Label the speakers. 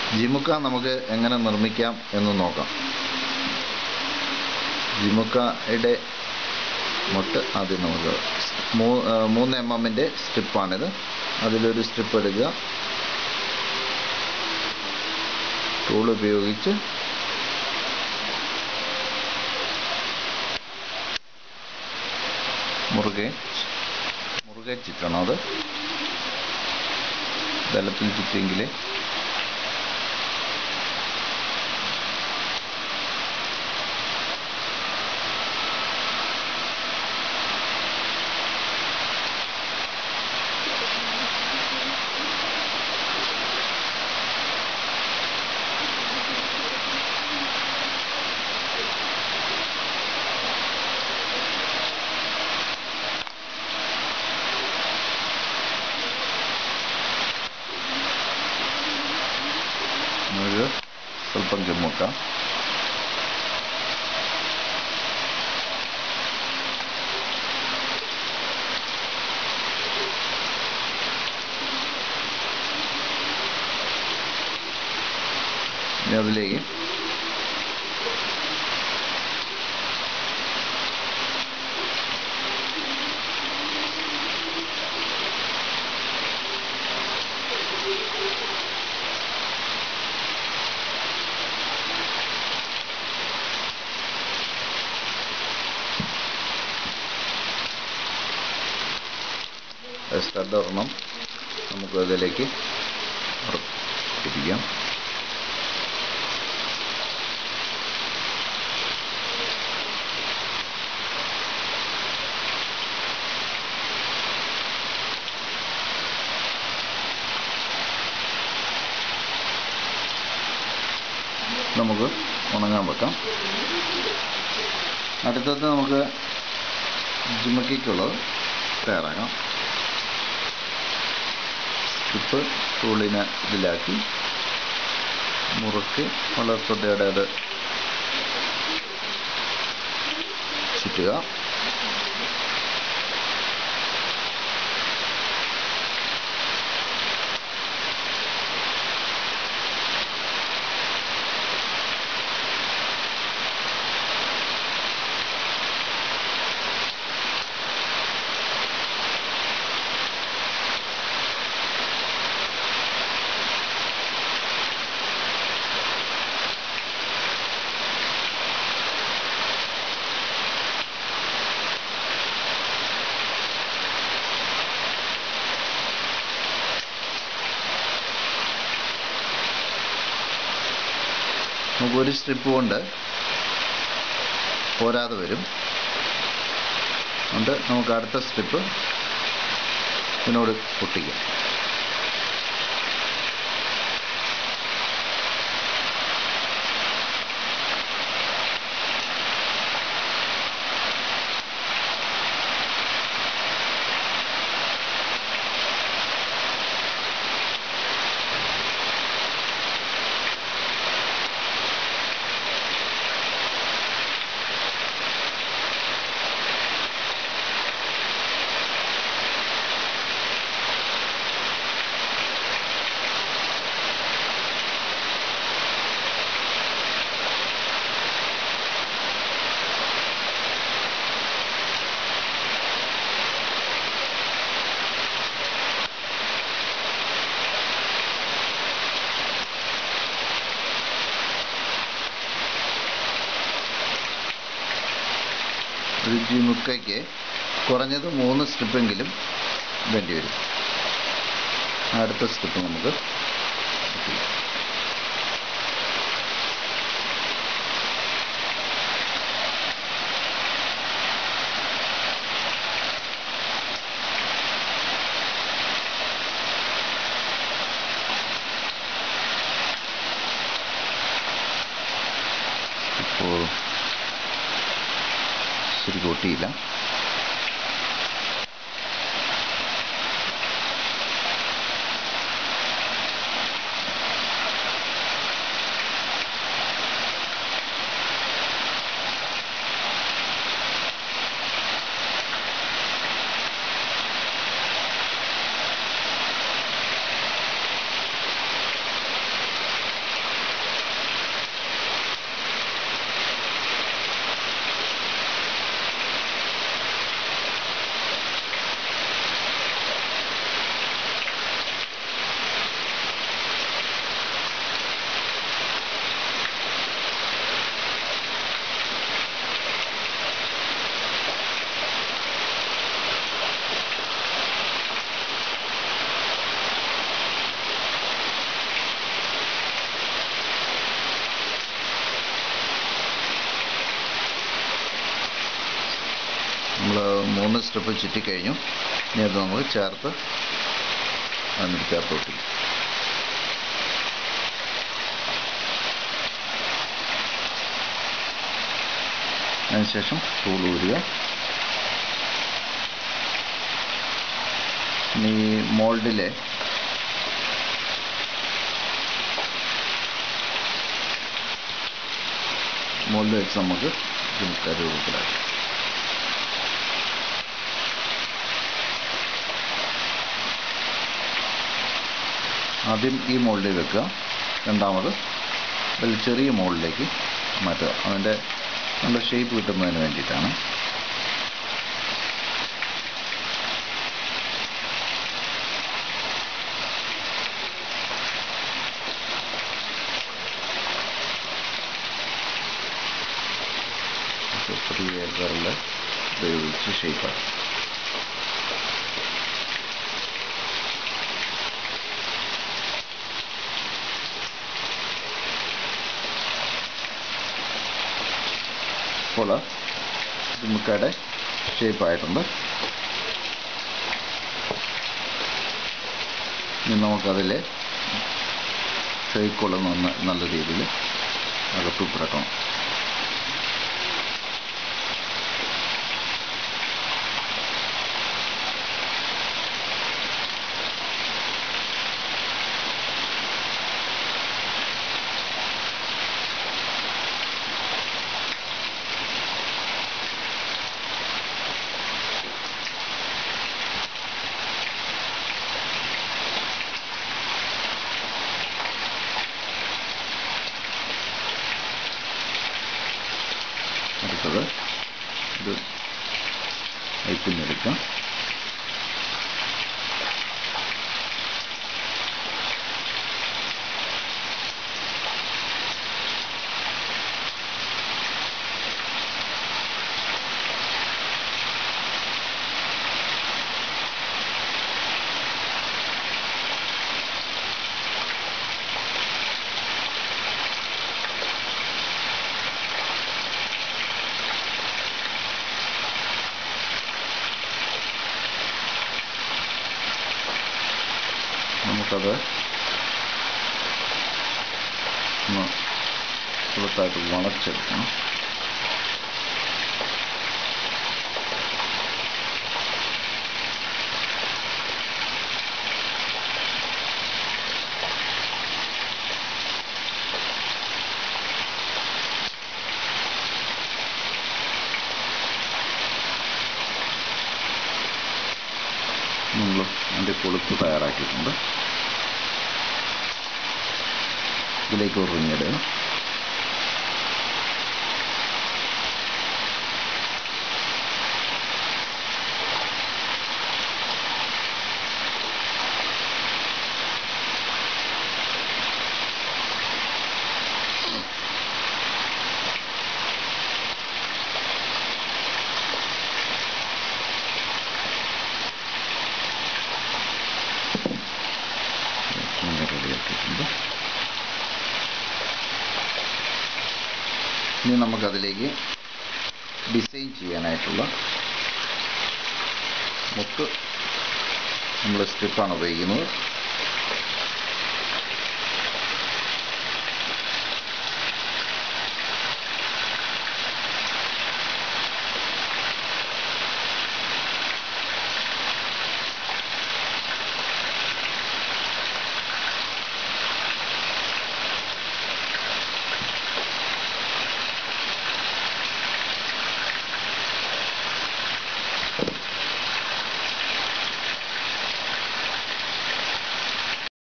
Speaker 1: ജിമുക്ക നമുക്ക് എങ്ങനെ നിർമ്മിക്കാം എന്ന് നോക്കാം ജിമുക്കയുടെ മുട്ട് ആദ്യം നമുക്ക് മൂ ആ, മൂന്ന് എം എമ്മിൻ്റെ സ്ട്രിപ്പാണിത് അതിലൊരു സ്ട്രിപ്പ് എടുക്കുക ടൂൾ ഉപയോഗിച്ച് മുറുകെ മുറുകെ ചുറ്റണം അത് ബലത്തിൽ ചുറ്റിയെങ്കിൽ നമുക്ക് സ്വല്പം ജമ്മുക്കാം ഇനി അതിലേക്ക് സ്റ്റഡ് ഒരെണ്ണം നമുക്ക് അതിലേക്ക് ഇരിക്കാം നമുക്ക് ഉണങ്ങാൻ വെക്കാം അടുത്തത് നമുക്ക് ജിമക്കിക്കുള്ളത് തയ്യാറാക്കാം സ്ട്രിപ്പ് ടൂളിനെ ഇതിലാക്കി മുറുക്കി വളർത്തൊട്ടയുടെ അത് ചുറ്റുക നമുക്ക് ഒരു സ്ട്രിപ്പ് കൊണ്ട് പോരാതെ വരും അതുകൊണ്ട് നമുക്ക് അടുത്ത സ്ട്രിപ്പ് ഇതിനോട് പൊട്ടിക്കാം ഒരു ജിമുക്കയ്ക്ക് കുറഞ്ഞത് മൂന്ന് സ്ട്രിപ്പെങ്കിലും വേണ്ടി വരും അടുത്ത സ്ട്രിപ്പ് നമുക്ക് ചെയ്യാം. ഇപ്പോൾ ശരിക്കും ഒട്ടിയില്ല മൂന്ന് സ്ട്രിപ്പ് ചുറ്റിക്കഴിഞ്ഞു ഇനി അത് നമുക്ക് ചേർത്ത് അതിന് ചേർത്ത് ഒട്ടിക്കും അതിനുശേഷം ടൂൾ ഊരുക ഇനി മോൾഡിലെ മോൾഡ് വെച്ച് നമുക്ക് ജിംക്ക രൂപത്തിലാക്കാം ആദ്യം ഈ മോൾഡിൽ വെക്കുക രണ്ടാമത് അതിൽ ചെറിയ മോൾഡിലേക്ക് മാറ്റുക അതിൻ്റെ നല്ല ഷേപ്പ് കിട്ടുന്നതിന് വേണ്ടിയിട്ടാണ് ചെറിയ വിരൽ ഉപയോഗിച്ച് ഷേപ്പാക്കി ഇപ്പോൾ ജിമ്മിക്കയുടെ ഷേപ്പായിട്ടുണ്ട് ഇനി നമുക്കതിൽ ഫേക്കുള്ള നല്ല രീതിയിൽ അകത്തു പുരട്ടണം അടുത്തത് ഇത് അയക്കുന്നെടുക്കാം നമുക്കത് ഒന്ന് ചെറുതായിട്ട് വളച്ചെടുക്കണം നമ്മൾ അതിൻ്റെ കൊളുത്ത് തയ്യാറാക്കിയിട്ടുണ്ട് ഇതിലേക്ക് ഒരു റിങ്ങിടുക ഇങ്ങനെ റെഡിയാക്കിയിട്ടുണ്ട് ഇനി നമുക്കതിലേക്ക് ഡിസൈൻ ചെയ്യാനായിട്ടുള്ള മുത്ത് നമ്മൾ സ്ട്രിപ്പാണ് ഉപയോഗിക്കുന്നത്